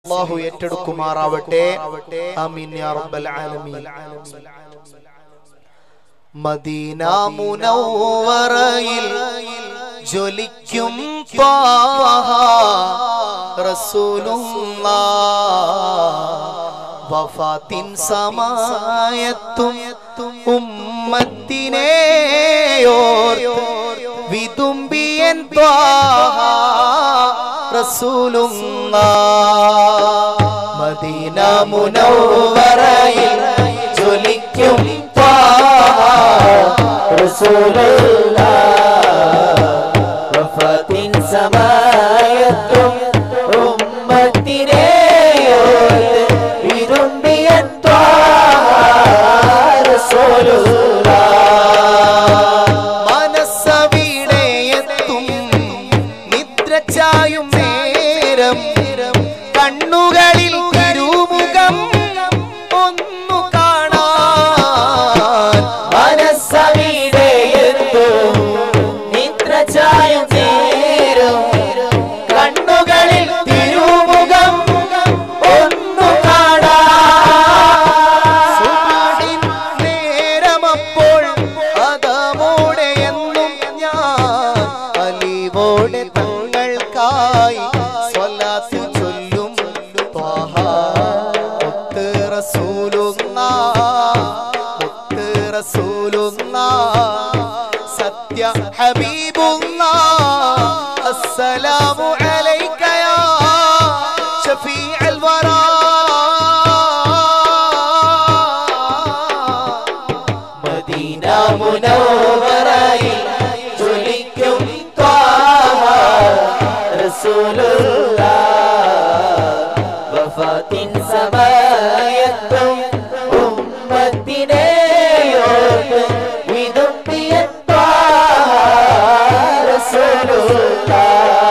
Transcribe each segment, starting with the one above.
അള്ളാഹു ഏറ്റെടുക്കുമാറാവട്ടെ ആമീൻ യാ റബ്ബൽ ആലമീൻ മദീന മുനവ്വറയിൽ ജ്വലിക്കും ത്വാഹ റസൂലുള്ളാഹ് വഫാത്തിൻ സമായത്തും ഉമ്മത്തിനെ ഓർത്ത് വിതുമ്പിയൻ ത്വാഹ റസൂലുള്ളാഹ് മദീന മുനവ്വറയിൽ ജ്വലിക്കും ത്വാഹ വഫാത്തിൻ സമായത്തും ഉമ്മത്തിനെ വിരുമ്പിയ മനസ്സവിടെയെത്തും നിദ്ര ചായും നേരം കണ്ണുകളിൽ തിരുമുഖം ഒന്നു കാണാൻ മനസ്സവിടെയെത്തും നിദ്ര ചായും നേരം കണ്ണുകളിൽ തിരുമുഖം ഒന്നു കാണാൻ സുബഹിൻ നേരമപ്പോൾ അതമോടെ എന്നും ഞാൻ അലിവോടെ തങ്ങൾക്കായി സ്വലാത്ത് ചൊല്ലും ത്വാഹ മുത്ത് റസൂലുള്ളാഹ് മുത്ത് റസൂലുള്ളാഹ് സത്യ ഹബീബുള്ളാഹ് അസ്സലാമു അലൈക യാ ഷഫീഅൽ വറാ മദീന മുനവ്വറയിൽ ജ്വലിക്കും ത്വാഹ റസൂലുള്ളാഹ് വഫാത്തിൻ സമയത്തും ഉമ്മത്തിനെ ഓർത്ത് വിതുമ്പിയ ത്വാഹ റസൂലുള്ളാഹ്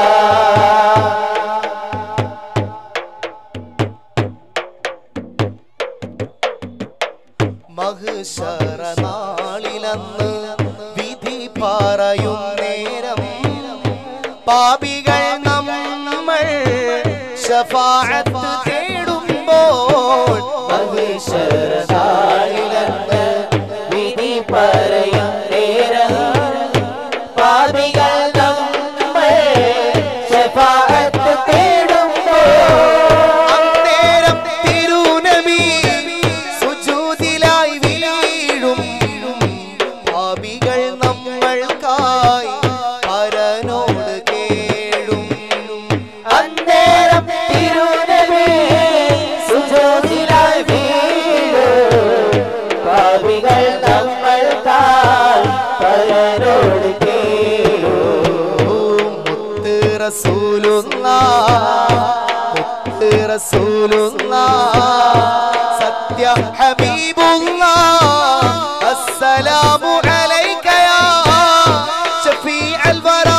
മഹ്ശറനാളിലന്ന് വിധി പറയും നേരം പാപികൾ നമ്മൾ ശഫാഅത്ത് തേടുമ്പോൾ മഹിഷരനാളിലെന്ന് വിധി പറയും നേരം പാപികൾ നമ്മൾ ശഫാഅത്ത് തേടുമ്പോൾ അന്നേരം തിരുനബി സുജൂദിലായി വീഴും പാപികൾ നമ്മൾക്കായി പരനോട് കേടും അന്നേരം തിരുനബി സുജൂദിലായി വീഴും. പാപികൾ നമ്മൾക്കായി പരനോട് കേടും. മുത്ത് റസൂലുള്ളാഹ് മുത്ത് റസൂലുള്ളാഹ് സത്യ ഹബീബുള്ളാഹ് അസ്സലാമു അലൈക യാ ഷഫീഅൽ വറാ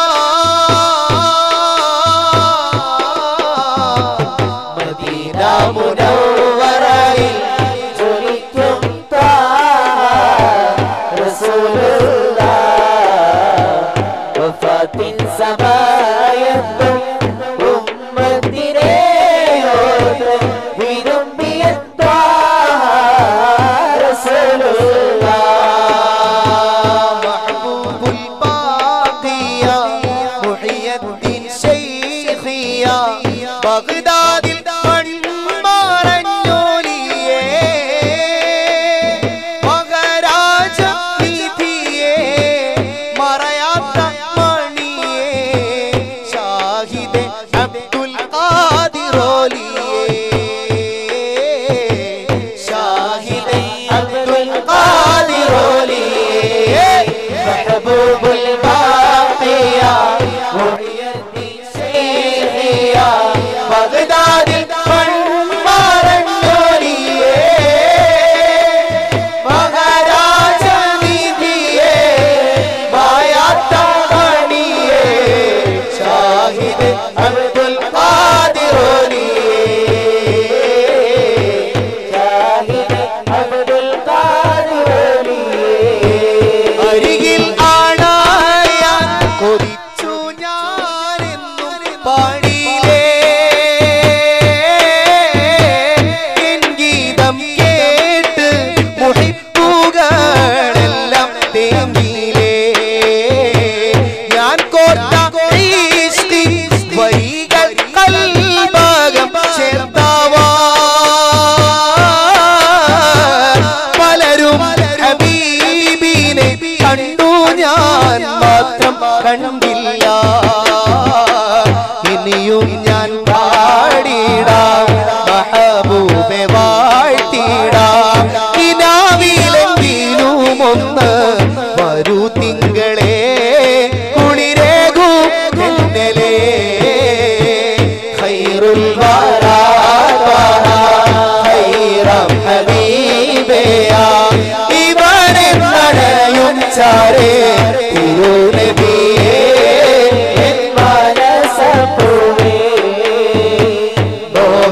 മദീന മുനവ്വറയിൽ ജ്വലിക്കും ത്വാഹ റസൂലുള്ളാഹ്. വഫാത്തിൻ സമയത്തും ഉമ്മത്തിനെ ഓർത്ത് വിരുമ്പിയ ത്വാഹ റസൂലുള്ളാഹ്. محبوب الباقية محي الدين شيخية ബഗ്ദാദിൽ മൺമറഞ്ഞോലിയേ മഹാരാജ നിധിയേ മറയാത്ത മണിയേ ഷാഹിദെ അബ്ദുൽ ഖാദിറോലിയേ ഷാഹിദെ അബ്ദുൽ ഖാദിറോലിയേ محبوب الباقية محي الدين شيخية ബഗ്ദാദിൽ മൺമറഞ്ഞോലിയേ മഹാരാജ നിധിയേ മായാത്ത മണിയേ ഷാഹിദ് അബ്ദുൽ ഖാദിറോലിയേ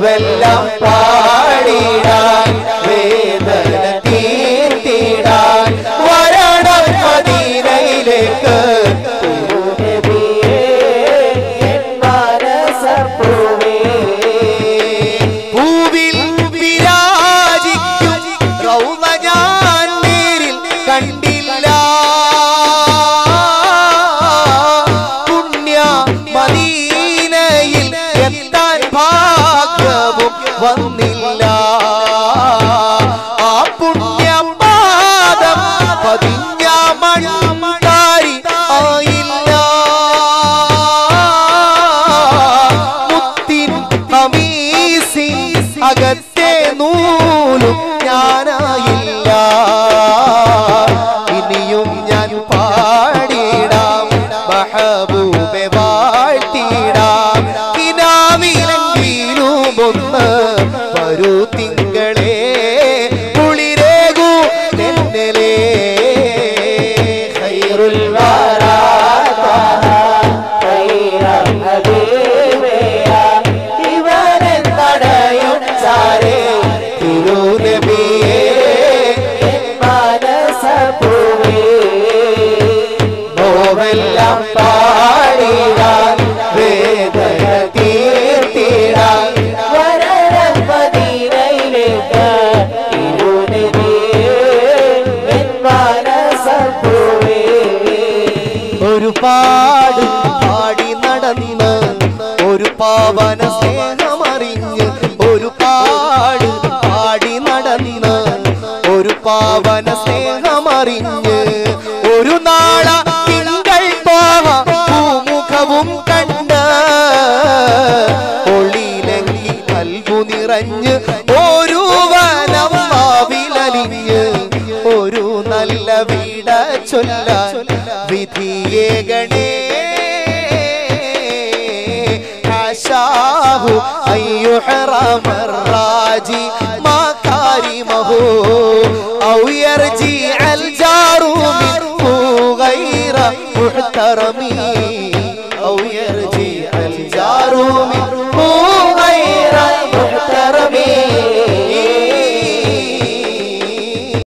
നോവെല്ലാം പാടിടാൻ വേദന തീർത്തിടാൻ വരണം മദീനയിലേക്ക് പൂവിൽ വിരാജിക്കും റൗള ഞാൻ നേരിൽ കണ്ടില്ല പുണ്യ മദീനയിൽ എത്താൻ ഭാഗ്യവും വന്നില്ല ആ പുണ്യപാദം പതിഞ്ഞ മണ്ണാരി ആയില്ല മുത്തിൻ ഹമീസിൻ അകത്തെ നൂലും ഞാനായില്ല ഇനിയും ഞാൻ പാടിടാം മഹബൂബെ വാഴ്ത്തിടാം കിനാവിലെങ്കിലും ഒന്ന് വരൂ തിങ്കളെ കുളിരേകൂ തെന്നലേ ഖൈറുൽ തിരുനബിയേ നോവെല്ലാം പാടിടാൻ വേദന തീർത്തിടാൻ വരണം മദീനയിലേക്ക് ഒരുപാട് പാടി നടന്ന് ഒരു പാവന സ്നേഹമറിഞ്ഞ് ഒരുപാട് പാടി നടന്ന് ഒരു പാവന സ്നേഹമറിഞ്ഞ് ഒരു നാള തിങ്കൾ പോവ പൂമുഖവും കണ്ട് ഒളിയിലെങ്കി നൽകു നിറഞ്ഞ് ഒരു വനം മാവിലലിഞ്ഞ് ഒരു നല്ല വീട ചൊല്ലാൻ വിധിയേകണേ عشاه أن يحرم الراجي مكارمه